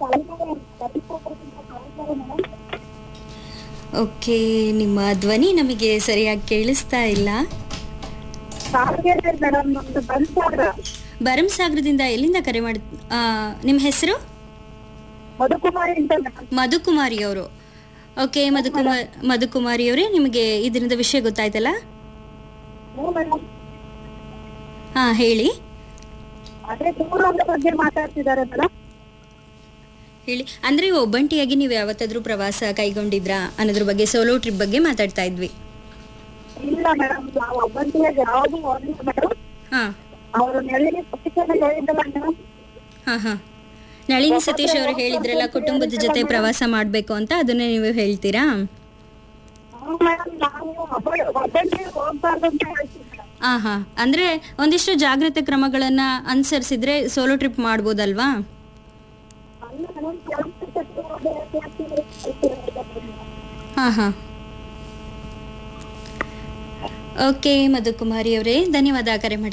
okay ನಿಮ್ಮ ಧ್ವನಿ ನಮಗೆ ಸರಿಯಾಗಿ ಕೇಳಿಸ್ತಾ ಇಲ್ಲ ಮೇಡಮ್ ನಮ್ದು ಬಂಸಾಗ್ರ ಭರಮಸಾಗರದಿಂದ ಎಲ್ಲಿಂದ ಕರೆ ಮಾಡಿ ನಿಮ್ಮ ಹೆಸರು ಮಧುಕುಮಾರಿ ಅಂತ ಮೇಡಮ್ ಮಧುಕುಮಾರಿ ಅವರು ಓಕೆ ಮಧುಕುಮಾರ್ ಮಧುಕುಮಾರಿ ಅವರೇ ನಿಮಗೆ ಇದರಿಂದ ವಿಷಯ ಗೊತ್ತಾಯ್ತಲ್ಲ ಹ್ಞೂ ಮೇಡಮ್ ಹಾ ಹೇಳಿ ಅದೇ ದೂರದ ಬಗ್ಗೆ ಮಾತಾಡ್ತಿದ್ದಾರೆ ಮೇಡಮ್ ಹೇಳಿ ಅಂದ್ರೆ ಒಬ್ಬಂಟಿಯಾಗಿ ನೀವು ಯಾವತ್ತಾದ್ರೂ ಪ್ರವಾಸ ಕೈಗೊಂಡಿದ್ರಾ ಅನ್ನೋದ್ರ ಬಗ್ಗೆ ಸೋಲೋ ಟ್ರಿಪ್ ಬಗ್ಗೆ ಮಾತಾಡ್ತಾ ಇದ್ವಿ ಇಲ್ಲ ಮೇಡಮ್ ನಾವು ಒಬ್ಬಂಟಿಯಾಗಿ ಯಾವುದು ಹೋಗಿಲ್ಲ ಮೇಡಮ್ ಹಾ ಅವರು ನೆಲ್ಲಿಗೆ ಪುಸ್ತಕನ ಹೇಳಿದ್ದಲ್ಲ ಮೇಡಮ್ ಹಾ ಹಾ ನಳಿನಿ ಸತೀಶ್ ಅವರು ಹೇಳಿದ್ರಲ್ಲ ಕುಟುಂಬದ ಜೊತೆ ಪ್ರವಾಸ ಮಾಡಬೇಕು ಅಂತ ಅದನ್ನೇ ನೀವು ಹೇಳ್ತೀರಾ ಹ್ಞೂ ಮೇಡಮ್ ನಾವು ಒಬ್ಬ ಒಬ್ಬಂಟಿಯಾಗಿ ಹೋಗ್ಬಾರ್ದು ಅಂತ ಹೇಳ್ತೀವಿ ಮೇಡಮ್ ಆ ಹಾ ಅಂದ್ರೆ ಒಂದಿಷ್ಟು ಜಾಗ್ರತೆ ಕ್ರಮಗಳನ್ನ ಅನುಸರಿಸಿದ್ರೆ ಸೋಲೋ ಟ್ರಿಪ್ ಮಾಡ್ಬೋದಲ್ವಾ ಅಲ್ಲ ಮೇಡಮ್ ಕೆಲಸಕ್ಕೆ ಹೋಗ್ಬೇಕು ಹಾ ಹಾ ಓಕೆ ಮಧುಕುಮಾರಿ ಅವರೇ ಧನ್ಯವಾದ ಕರೆ ಮಾಡಿ